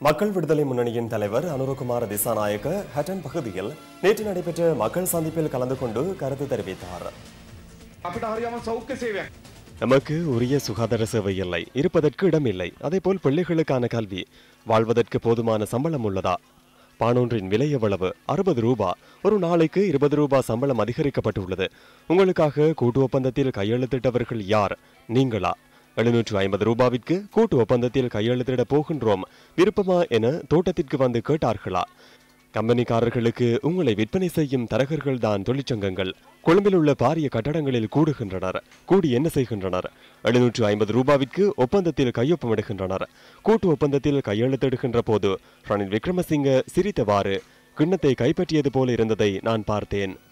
மக்கள் விடுதலை முன்னணியின் தலைவர் அனுரகுமார திசாநாயக்க ஹட்டன் பகுதியில் நேற்று நடைபெற்ற மக்கள் சந்திப்பில் கலந்து கொண்டு கருத்து தெரிவித்தார் අපිට හරියම සෞඛ්‍ය සේවයක් நமக்கு உரிய சுகாதார சேவை இல்லை இருப்பதற்கு இடமில்லை அதேபோல் பிள்ளைகளுக்கான கல்வி வாழ்வதற்கு போதுமான சம்பளம் உள்ளதா பானொன்றின் விலை எவ்வளவு அறுபது ரூபா ஒரு நாளைக்கு இருபது ரூபாய் சம்பளம் அதிகரிக்கப்பட்டுள்ளது உங்களுக்காக கூட்டு ஒப்பந்தத்தில் கையெழுத்திட்டவர்கள் யார் நீங்களா எழுநூற்று ஐம்பது ரூபாவிற்கு கூட்டு ஒப்பந்தத்தில் கையெழுத்திட போகின்றோம் விருப்பமா என தோட்டத்திற்கு வந்து கேட்டார்களா கம்பெனிக்காரர்களுக்கு உங்களை விற்பனை செய்யும் தரகர்கள் தான் தொழிற்சங்கங்கள் கொழும்பில் உள்ள பாரிய கட்டடங்களில் கூடுகின்றனர் கூடி என்ன செய்கின்றனர் எழுநூற்று ஐம்பது ரூபாவிற்கு ஒப்பந்தத்தில் கையொப்பமிடுகின்றனர் கூட்டு ஒப்பந்தத்தில் கையெழுத்திடுகின்ற போது ரணில் விக்ரமசிங்க சிரித்தவாறு கிண்ணத்தை கைப்பற்றியது போல இருந்ததை நான் பார்த்தேன்